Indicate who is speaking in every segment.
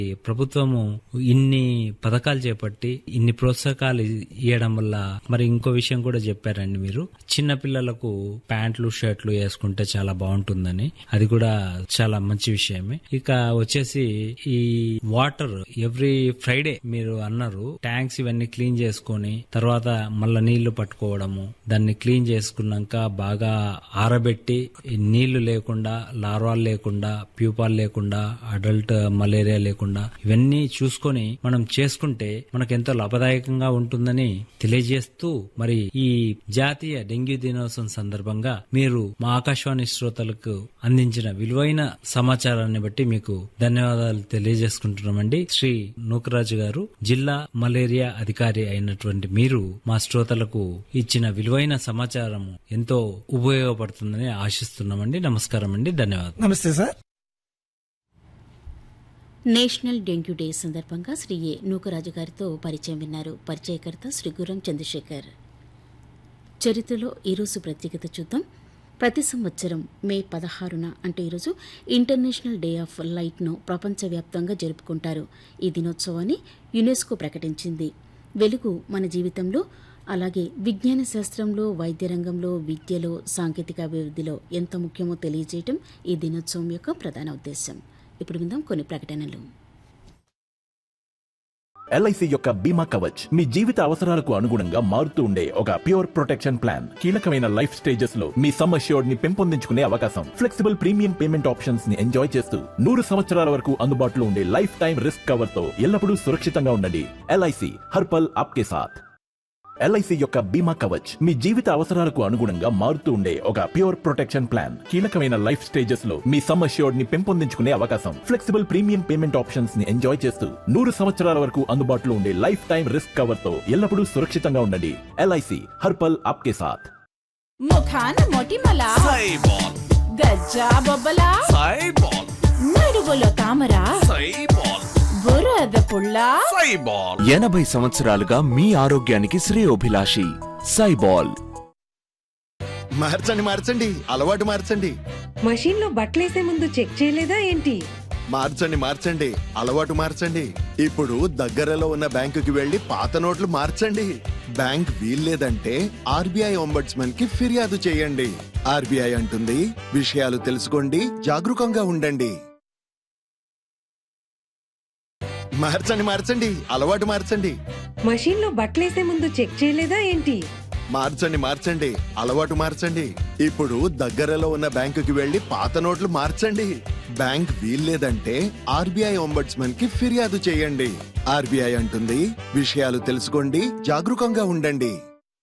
Speaker 1: ఈ ప్రభుత్వము ఇన్ని పథకాలు చేపట్టి ఇన్ని ప్రోత్సాహకాలు ఇవ్వడం వల్ల మరి ఇంకో విషయం కూడా చెప్పారండి మీరు చిన్న పిల్లలకు ప్యాంట్లు షర్ట్లు వేసుకుంటే చాలా బాగుంటుందని అది కూడా చాలా మంచి విషయమే ఇక వచ్చేసి ఈ వాటర్ ఎవ్రీ ఫ్రైడే మీరు అన్నారు ట్యాంక్స్ ఇవన్నీ క్లీన్ చేసుకొని తర్వాత మళ్ళా నీళ్లు పట్టుకోవడము దాన్ని క్లీన్ చేసుకున్నాక బాగా ఆరబెట్టి ఈ నీళ్లు లేకుండా లార్వాలు లేకుండా ప్యూపాలు లేకుండా అడల్ట్ మలేరియా లేకుండా ఇవన్నీ చూసుకొని మనం చేసుకుంటే మనకు ఎంతో లాభదాయకంగా ఉంటుందని తెలియజేస్తూ మరి ఈ జాతీయ డెంగ్యూ దినోత్సవం సందర్భంగా మీరు మా ఆకాశవాణి శ్రోతలకు అందించిన విలువైన సమాచారాన్ని బట్టి మీకు ధన్యవాదాలు తెలియజేసుకుంటున్నామండి శ్రీ నూకరాజు గారు జిల్లా మలేరియా అధికారి అయినటువంటి మీరు మా శ్రోతలకు ఇచ్చిన విలువైన సమాచారం ఎంతో ఉపయోగపడుతుందని ఆశిస్తున్నామండి నమస్కారం అండి ధన్యవాదాలు
Speaker 2: నమస్తే సార్
Speaker 3: నేషనల్ డెంగ్యూ డే సందర్భంగా శ్రీ ఏ నూకరాజు గారితో పరిచయం విన్నారు పరిచయకర్త శ్రీ గురం చంద్రశేఖర్ చరిత్రలో ఈరోజు ప్రత్యేకత చూద్దాం ప్రతి సంవత్సరం మే పదహారున అంటే ఈరోజు ఇంటర్నేషనల్ డే ఆఫ్ లైట్ను ప్రపంచవ్యాప్తంగా జరుపుకుంటారు ఈ దినోత్సవాన్ని యునెస్కో ప్రకటించింది వెలుగు మన జీవితంలో అలాగే విజ్ఞాన శాస్త్రంలో వైద్య రంగంలో విద్యలో సాంకేతిక అభివృద్ధిలో ఎంత ముఖ్యమో తెలియజేయటం ఈ దినోత్సవం యొక్క ప్రధాన ఉద్దేశం ఇప్పుడు విందాం కొన్ని ప్రకటనలు
Speaker 4: ఎల్ఐసి యొక్క బీమా కవచ్ మీ జీవిత అవసరాలకు అనుగుణంగా మారుతూ ఉండే ఒక ప్యూర్ ప్రొటెక్షన్ ప్లాన్ కీలకమైన లైఫ్ స్టేజెస్ లో మీ సమ్ అష్యూర్డ్ ని పెంపొందించుకునే అవకాశం ఫ్లెక్సిబుల్ ప్రీమియం పేమెంట్ ఆప్షన్స్ ని ఎంజాయ్ చేస్తూ నూరు సంవత్సరాల వరకు అందుబాటులో ఉండే లైఫ్ టైం రిస్క్ కవర్ తో ఎల్లప్పుడూ సురక్షితంగా ఉండండి ఎల్ఐసి హర్పల్ ఆప్కే సాథ్ ఎల్ఐసి యొక్క బీమా కవచ్ మీ జీవిత అవసరాలకు అనుగుణంగా మారుతూ ఉండే ఒక ప్యూర్ ప్రొటెక్షన్ ప్లాన్ కీలకమైన లైఫ్ స్టేజెస్ లో మీ సమ్ అష్యూర్డ్ ని పెంపొందించుకునే అవకాశం ఫ్లెక్సిబుల్ ప్రీమియం పేమెంట్ ఆప్షన్స్ ని ఎంజాయ్ చేస్తూ నూరు సంవత్సరాల వరకు అందుబాటులో ఉండే లైఫ్ టైం రిస్క్ కవర్ తో ఎల్లప్పుడూ సురక్షితంగా ఉండండి ఎల్ఐసి హర్పల్ ఆప్కే సాథ్
Speaker 5: ముఖాన మొటిమల
Speaker 6: సైబాల్
Speaker 5: గజ్జా బొబ్బల
Speaker 6: సైబాల్
Speaker 5: నడువులో తామర
Speaker 6: సైబాల్
Speaker 5: బురద పుల్ల
Speaker 6: సైబాల్
Speaker 7: ఎనభై సంవత్సరాలుగా మీ ఆరోగ్యానికి శ్రేయోభిలాషి సైబాల్
Speaker 8: మార్చండి మార్చండి అలవాటు మార్చండి
Speaker 9: మషీన్ లో బట్టలేసే ముందు చెక్ చేయలేదా ఏంటి
Speaker 8: మార్చండి మార్చండి అలవాటు మార్చండి ఇప్పుడు దగ్గరలో ఉన్న బ్యాంకుకి వెళ్లి పాత నోట్లు మార్చండి బ్యాంక్ వీల్లేదంటే ఆర్బీఐ ఒంబడ్స్మన్ కి ఫిర్యాదు చేయండి ఆర్బీఐ అంటుంది విషయాలు తెలుసుకోండి జాగరూకంగా ఉండండి మార్చండి మార్చండి అలవాటు మార్చండి
Speaker 9: మషీన్ లో బట్టలేసే ముందు చెక్ చేయలేదా ఏంటి
Speaker 8: మార్చండి మార్చండి అలవాటు మార్చండి ఇప్పుడు దగ్గరలో ఉన్న బ్యాంకుకి వెళ్లి పాత నోట్లు మార్చండి బ్యాంక్ వీల్లేదంటే ఆర్బీఐ ఒంబడ్స్మన్ కి ఫిర్యాదు చేయండి ఆర్బీఐ అంటుంది విషయాలు తెలుసుకోండి జాగరూకంగా ఉండండి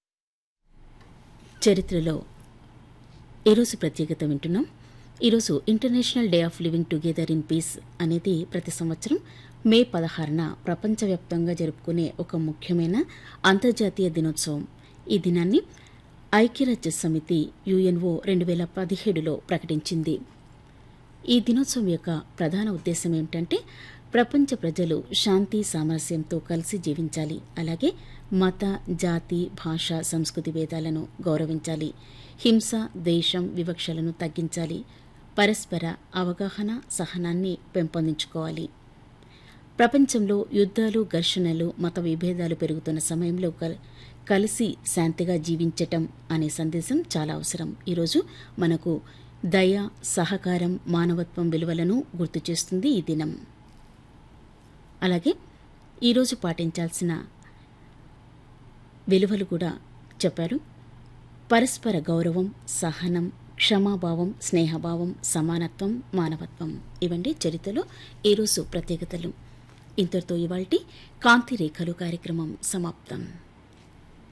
Speaker 3: చరిత్రలో ఈరోజు ప్రత్యేకత వింటున్నాం ఈరోజు international day of living together in peace అనేది ప్రతి సంవత్సరం మే పదహారున ప్రపంచవ్యాప్తంగా జరుపుకునే ఒక ముఖ్యమైన అంతర్జాతీయ దినోత్సవం ఈ దినాన్ని ఐక్యరాజ్య సమితి యుఎన్ఓ రెండు వేల పదిహేడులో ప్రకటించింది ఈ దినోత్సవం యొక్క ప్రధాన ఉద్దేశం ఏమిటంటే ప్రపంచ ప్రజలు శాంతి సామరస్యంతో కలిసి జీవించాలి అలాగే మత జాతి భాష సంస్కృతి భేదాలను గౌరవించాలి హింస ద్వేషం వివక్షలను తగ్గించాలి పరస్పర అవగాహన సహనాన్ని పెంపొందించుకోవాలి ప్రపంచంలో యుద్ధాలు ఘర్షణలు మత విభేదాలు పెరుగుతున్న సమయంలో కల్- కలిసి శాంతిగా జీవించటం అనే సందేశం చాలా అవసరం ఈరోజు మనకు దయ సహకారం మానవత్వం విలువలను గుర్తు చేస్తుంది ఈ దినం అలాగే ఈరోజు పాటించాల్సిన విలువలు కూడా చెప్పారు పరస్పర గౌరవం సహనం క్షమాభావం స్నేహభావం సమానత్వం మానవత్వం ఇవండి చరిత్రలో ఈరోజు ప్రత్యేకతలు ఇంతటితో ఇవాల్టి కాంతి రేఖలు కార్యక్రమం సమాప్తం